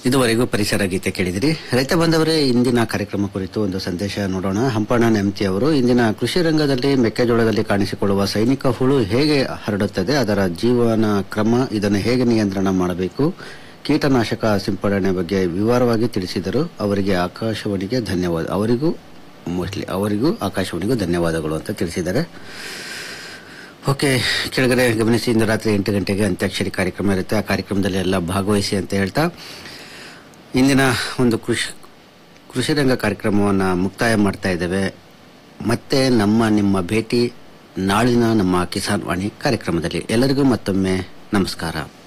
ಇದುವರೆಗೂ ಪರಿಸರ ಗೀತೆ ಕೇಳಿದಿರಿ ರೈತ ಬಂದವರೇ ಇಂದಿನ ಕಾರ್ಯಕ್ರಮ ಕುರಿತು ಒಂದು ಸಂದೇಶ ನೋಡೋಣ ಹಂಪಣ್ಣ ನೆಮ್ತಿ ಅವರು ಇಂದಿನ ಕೃಷಿ ರಂಗದಲ್ಲಿ ಮೆಕ್ಕೆಜೋಳದಲ್ಲಿ ಕಾಣಿಸಿಕೊಳ್ಳುವ ಸೈನಿಕ ಹುಳು ಹೇಗೆ ಹರಡುತ್ತದೆ ಅದರ ಜೀವನ ಕ್ರಮ ಇದನ್ನು ಹೇಗೆ ನಿಯಂತ್ರಣ ಮಾಡಬೇಕು ಕೀಟನಾಶಕ ಸಿಂಪಡಣೆ ಬಗ್ಗೆ ವಿವರವಾಗಿ ತಿಳಿಸಿದರು ಅವರಿಗೆ ಆಕಾಶವಾಣಿಗೆ ಧನ್ಯವಾದ ಅವರಿಗೂ ಮೋಸ್ಟ್ಲಿ ಅವರಿಗೂ ಆಕಾಶವಾಣಿಗೂ ಧನ್ಯವಾದಗಳು ಅಂತ ತಿಳಿಸಿದ್ದಾರೆ ಓಕೆ ಕೆಳಗಡೆ ಗಮನಿಸಿ ಇಂದು ರಾತ್ರಿ ಎಂಟು ಗಂಟೆಗೆ ಅಂತ್ಯಾಕ್ಷರಿ ಕಾರ್ಯಕ್ರಮ ಇರುತ್ತೆ ಆ ಕಾರ್ಯಕ್ರಮದಲ್ಲಿ ಎಲ್ಲ ಭಾಗವಹಿಸಿ ಅಂತ ಹೇಳ್ತಾ ಇಂದಿನ ಒಂದು ಕೃಷಿ ಕೃಷಿ ರಂಗ ಕಾರ್ಯಕ್ರಮವನ್ನು ಮುಕ್ತಾಯ ಮಾಡ್ತಾ ಇದ್ದೇವೆ ಮತ್ತೆ ನಮ್ಮ ನಿಮ್ಮ ಭೇಟಿ ನಾಳಿನ ನಮ್ಮ ಕಿಸಾನ್ ವಾಣಿ ಕಾರ್ಯಕ್ರಮದಲ್ಲಿ ಎಲ್ಲರಿಗೂ ಮತ್ತೊಮ್ಮೆ ನಮಸ್ಕಾರ